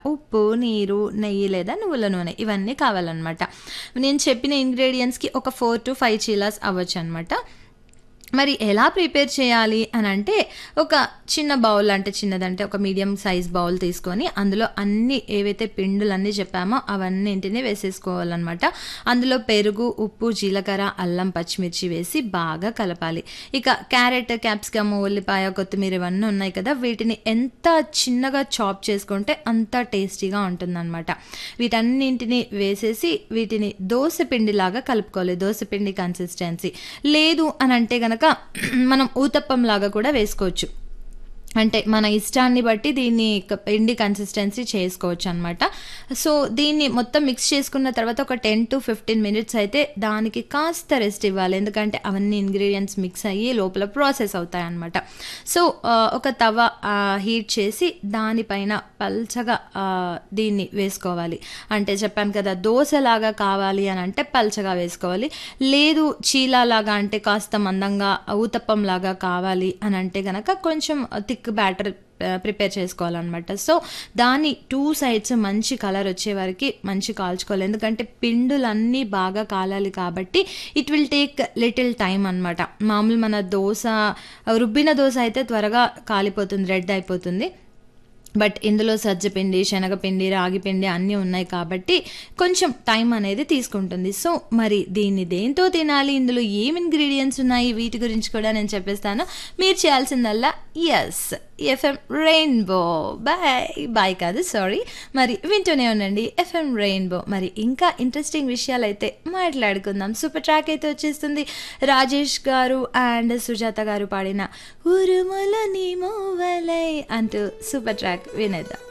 ఉప్పు, నీరు, నెయ్యి లేదా నువ్వుల నూనె ఇవన్నీ కావాలనమాట. నేను చెప్పిన ఇంగ్రీడియెంట్స్‌కి ఒక 4-5 చీలాస్ అవ్వచ్చనమాట. మరి ఎలా ప్రిపేర్ చేయాలి అనంటే, ఒక చిన్న బౌల్ అంటే చిన్నదంటే ఒక మీడియం సైజ్ బౌల్ తీసుకొని, అందులో అన్నీ ఏవైతే పిండులన్నీ చెప్పామో అవన్నింటిని వేసేసుకోవాలనమాట. అందులో పెరుగు, ఉప్పు, జీలకర్ర, అల్లం, పచ్చిమిర్చి వేసి బాగా కలపాలి. ఇక క్యారెట్, క్యాప్సికమ్, ఉల్లిపాయ, కొత్తిమీర ఇవన్నీ ఉన్నాయి కదా! వీటిని ఎంత చిన్నగా చాప్ చేసుకుంటే అంత టేస్టీగా ఉంటుందనమాట. వీటన్నింటిని వేసేసి వీటిని దోస పిండిలాగా కలుపుకోవాలి. దోస పిండి కన్సిస్టెన్సీ. లేదు అనంటే గనక మనం ఊతప్పంలాగా కూడా వేసుకోవచ్చు. అంటే మన ఇష్టాన్ని బట్టి దీన్ని క పిండి కన్సిస్టెన్సీ చేసుకోవచ్చనమాట. సో, దీన్ని మొత్తం మిక్స్ చేసుకున్న తర్వాత ఒక 10-15 మినిట్స్ అయితే దానికి కాస్త రెస్ట్ ఇవ్వాలి. ఎందుకంటే అవన్నీ ఇంగ్రీడియెంట్స్ మిక్స్ అయ్యి లోపల ప్రాసెస్ అవుతాయనమాట. సో, ఆహ్, ఒక తవ ఆహ్, హీట్ చేసి దానిపైన పల్చగా ఆహ్, దీన్ని వేసుకోవాలి. అంటే చెప్పాను కదా! దోసలాగా కావాలి అనంటే పల్చగా వేసుకోవాలి. లేదు చీలాలాగా అంటే కాస్త మందంగా ఊతప్పంలాగా కావాలి అనంటే గనక కొంచెం థిక్ బ్యాటర్ ఆహ్, ప్రిపేర్ చేసుకోవాలనమాట. సో, దాన్ని 2 సైడ్స్ మంచి కలర్ వచ్చే వరకి మంచి కాల్చుకోవాలి. ఎందుకంటే పిండులన్నీ బాగా కాలాలి కాబట్టి it will take little time అనమాట. మామూలు మన దోస రుబ్బిన దోస అయితే త్వరగా కాలిపోతుంది. రెడ్ అయిపోతుంది. బట్ ఇందులో సజ్జపిండి, శనగపిండి, రాగిపిండి అన్నీ ఉన్నాయి కాబట్టి కొంచెం టైం అనేది తీసుకుంటుంది. సో, మరి దీన్ని దేనితో తినాలి? ఇందులో ఏం ఇంగ్రీడియెంట్స్ ఉన్నాయి? వీటి గురించి కూడా నేను చెప్పేస్తాను. మీరు చేయాల్సిందల్లా yes FM rainbow. Bye. Bye కాదు సారీ. మరి వింటూనే ఉండండి ఎఫ్ఎం రెయిన్బో. మరి ఇంకా ఇంట్రెస్టింగ్ విషయాలైతే మాట్లాడుకుందాం. సూపర్ ట్రాక్ అయితే వచ్చేస్తుంది. రాజేష్ గారు అండ్ సుజాత గారు పాడిన 'ఉరుములు నీ మూవలై' అంటూ సూపర్ ట్రాక్ వినేద్దాం.